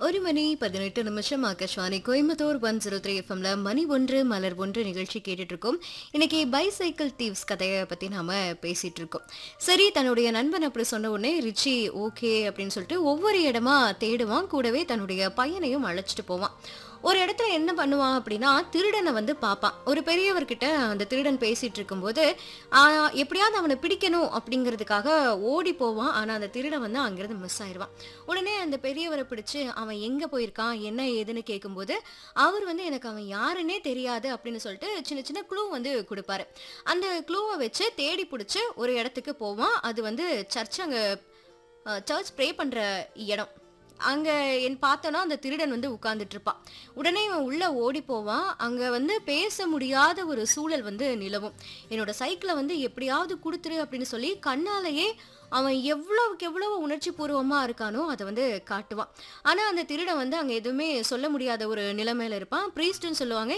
ஒரு மணி பதினெட்டு நிமிஷம் Akashvani Coimbatore one zero three எஃப்எம்ல மணி ஒன்று மலர் ஒன்று நிகழ்ச்சி கேட்டுட்டு இருக்கோம் இன்னைக்கு பைசைக்கிள் தீவ்ஸ் கதையை பத்தி நாம பேசிட்டு இருக்கோம் சரி தன்னுடைய நண்பன் அப்படி சொன்ன உடனே ரிச்சி ஓகே அப்படின்னு சொல்லிட்டு ஒவ்வொரு இடமா தேடுவான் கூடவே தன்னுடைய பையனையும் அழைச்சிட்டு போவான் ஒரு இடத்துல என்ன பண்ணுவான் அப்படின்னா திருடனை வந்து பார்ப்பான் ஒரு பெரியவர்கிட்ட அந்த திருடன் பேசிட்டு இருக்கும்போது ஆஹ், எப்படியாவது அவனை பிடிக்கணும் அப்படிங்கிறதுக்காக ஓடி போவான் ஆனா அந்த திருடன் வந்து அங்கிருந்து மிஸ் ஆயிடுவான் உடனே அந்த பெரியவரை பிடிச்சு அவன் எங்க போயிருக்கான் என்ன ஏதுன்னு கேட்கும்போது அவர் வந்து எனக்கு அவன் யாருன்னே தெரியாது அப்படின்னு சொல்லிட்டு சின்ன சின்ன க்ளூ வந்து கொடுப்பாரு அந்த க்ளூவை வச்சு தேடி பிடிச்சி ஒரு இடத்துக்கு போவான் அது வந்து சர்ச் அங்க சர்ச் ப்ரே பண்ற இடம் அங்க என் பார்த்தோன்னா அந்த திருடன் வந்து உட்கார்ந்துட்டு இருப்பான் உடனே இவன் உள்ள ஓடி போவான் அங்க வந்து பேச முடியாத ஒரு சூழல் வந்து நிலவும் என்னோட சைக்கிளை வந்து எப்படியாவது கொடுத்துரு அப்படின்னு சொல்லி கண்ணாலேயே அவன் எவ்வளவுக்கு எவ்வளவு உணர்ச்சி பூர்வமா இருக்கானோ அதை வந்து காட்டுவான் ஆனா அந்த திருடன் வந்து அங்க எதுவுமே சொல்ல முடியாத ஒரு நிலைமையில இருப்பான் ப்ரீஸ்ட்னு சொல்லுவாங்க